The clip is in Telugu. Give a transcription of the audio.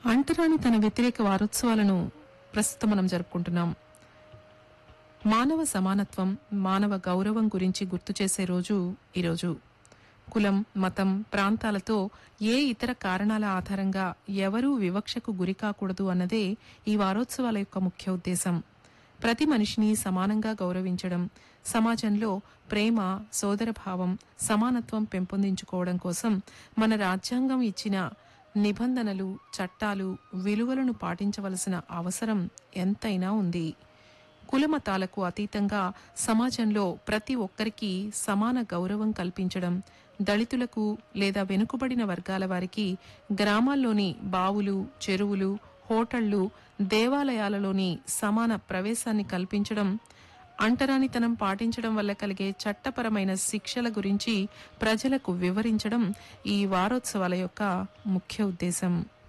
అంటరాని తన వ్యతిరేక వారోత్సవాలను ప్రస్తుతం మనం జరుపుకుంటున్నాం మానవ సమానత్వం మానవ గౌరవం గురించి గుర్తు చేసే రోజు ఈరోజు కులం మతం ప్రాంతాలతో ఏ ఇతర కారణాల ఆధారంగా ఎవరూ వివక్షకు గురికాకూడదు అన్నదే ఈ వారోత్సవాల యొక్క ముఖ్య ఉద్దేశం ప్రతి మనిషిని సమానంగా గౌరవించడం సమాజంలో ప్రేమ సోదరభావం సమానత్వం పెంపొందించుకోవడం కోసం మన రాజ్యాంగం ఇచ్చిన నిబంధనలు చట్టాలు విలువలను పాటించవలసిన అవసరం ఎంతైనా ఉంది కులమతాలకు అతీతంగా సమాజంలో ప్రతి ఒక్కరికి సమాన గౌరవం కల్పించడం దళితులకు లేదా వెనుకబడిన వర్గాల వారికి గ్రామాల్లోని బావులు చెరువులు హోటళ్లు దేవాలయాలలోని సమాన ప్రవేశాన్ని కల్పించడం అంటరానితనం పాటించడం వల్ల కలిగే చట్టపరమైన శిక్షల గురించి ప్రజలకు వివరించడం ఈ వారోత్సవాల యొక్క ముఖ్య ఉద్దేశం